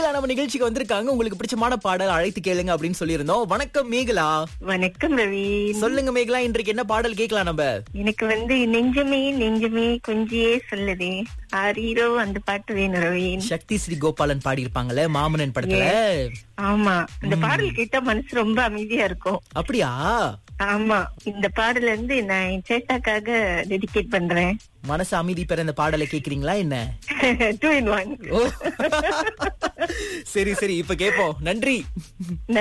மேகலா நம்ம நிகழ்ச்சிக்கு வந்திருக்காங்க உங்களுக்கு பிடிச்சமான பாடல் அழைத்து கேளுங்க அப்படின்னு சொல்லியிருந்தோம் வணக்கம் மேகலா வணக்கம் ரவி சொல்லுங்க மேகலா இன்றைக்கு என்ன பாடல் கேட்கலாம் நம்ம எனக்கு வந்து நெஞ்சமே நெஞ்சமே கொஞ்சியே சொல்லுதே ஆரீரோ அந்த பாட்டு வேணும் ரவி சக்தி ஸ்ரீ கோபாலன் பாடியிருப்பாங்கல்ல மாமனன் படத்துல ஆமா இந்த பாடல் கேட்டா மனசு ரொம்ப அமைதியா இருக்கும் அப்படியா ஆமா இந்த பாடல இருந்து நான் என் சேட்டாக்காக டெடிகேட் பண்றேன் மனசு அமைதி பெற இந்த பாடலை கேக்குறீங்களா என்ன டூ இன் ஒன் ஓ சரி சரி இப்ப கேப்போம் நன்றி